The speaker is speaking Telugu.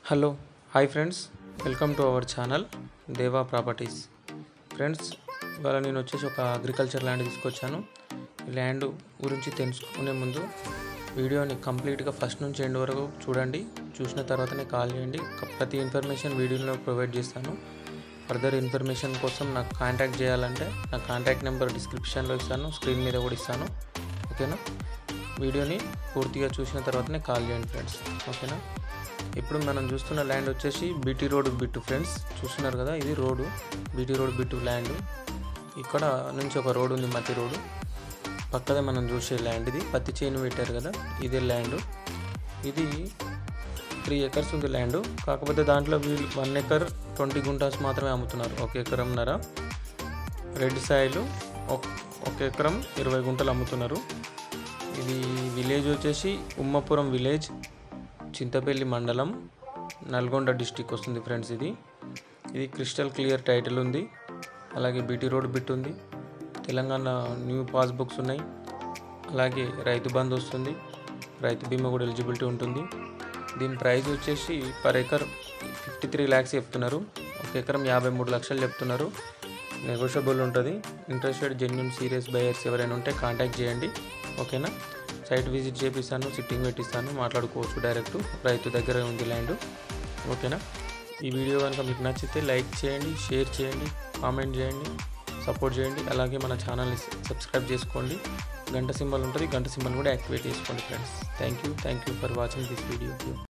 hello hi friends welcome to our channel Deva properties friends ఇవాళ నేను వచ్చేసి ఒక అగ్రికల్చర్ ల్యాండ్ తీసుకొచ్చాను ఈ ల్యాండ్ గురించి తెలుసుకునే ముందు వీడియోని కంప్లీట్గా ఫస్ట్ నుంచి ఎండ్ వరకు చూడండి చూసిన తర్వాతనే కాల్ చేయండి క- ప్రతి ఇన్ఫర్మేషన్ వీడియోలో ప్రొవైడ్ చేస్తాను ఫర్దర్ ఇన్ఫర్మేషన్ కోసం నాకు కాంటాక్ట్ చేయాలంటే నా కాంటాక్ట్ నెంబర్ డిస్క్రిప్షన్లో ఇస్తాను స్క్రీన్ మీద కూడా ఇస్తాను ఓకేనా వీడియోని పూర్తిగా చూసిన తర్వాతనే కాల్ చేయండి ఫ్రెండ్స్ ఓకేనా ఇప్పుడు మనం చూస్తున్న ల్యాండ్ వచ్చేసి బీటీ రోడ్ బిట్టు ఫ్రెండ్స్ చూస్తున్నారు కదా ఇది road BT road bit land ఇక్కడ నుంచి ఒక రోడ్ ఉంది మట్టి రోడ్డు పక్కదే మనం చూసే ల్యాండ్ ఇది పత్తి చేను పెట్టారు కదా ఇదే ల్యాండ్ ఇది త్రీ ఎకర్స్ ఉంది ల్యాండ్ కాకపోతే దాంట్లో వీళ్ళు వన్ ఎకర్ ట్వంటీ గుంటాస్ మాత్రమే అమ్ముతున్నారు ఒక ఎకరంన్నర రెడ్ సాయిలు ఒక- ఒక ఎకరం ఇరవై గుంటలు అమ్ముతున్నారు ఇది విలేజ్ వచ్చేసి ఉమ్మపురం విలేజ్ చింతపల్లి మండలం నల్గొండ డిస్టిక్ వస్తుంది ఫ్రెండ్స్ ఇది ఇది క్రిస్టల్ క్లియర్ టైటిల్ ఉంది అలాగే బీటీ రోడ్ బిట్ ఉంది తెలంగాణ న్యూ పాస్బుక్స్ ఉన్నాయి అలాగే రైతు బంధు వస్తుంది రైతు బీమా కూడా ఎలిజిబిలిటీ ఉంటుంది దీని ప్రైస్ వచ్చేసి per acre fifty three lakhs చెప్తున్నారు ఒక ఎకరం యాభై మూడు లక్షలు చెప్తున్నారు నెగోషియబుల్ ఉంటుంది ఇంట్రెస్టెడ్ జెన్యున్ సీరియస్ బయర్స్ ఎవరైనా ఉంటే కాంటాక్ట్ చేయండి ఓకేనా సైట్ విజిట్ చేపిస్తాను సిట్టింగ్ పెట్టిస్తాను మాట్లాడుకోవచ్చు డైరెక్ట్ రైతు దగ్గర ఉంది ల్యాండ్ ఓకేనా ఈ వీడియో కనుక మీకు నచ్చితే లైక్ చేయండి షేర్ చేయండి కామెంట్ చేయండి సపోర్ట్ చేయండి అలాగే మన ఛానల్ని సబ్స్క్రైబ్ చేసుకోండి గంట సింబల్ ఉంటుంది గంట సింబల్ కూడా యాక్టివేట్ చేసుకోండి friends thank you thank you for watching this video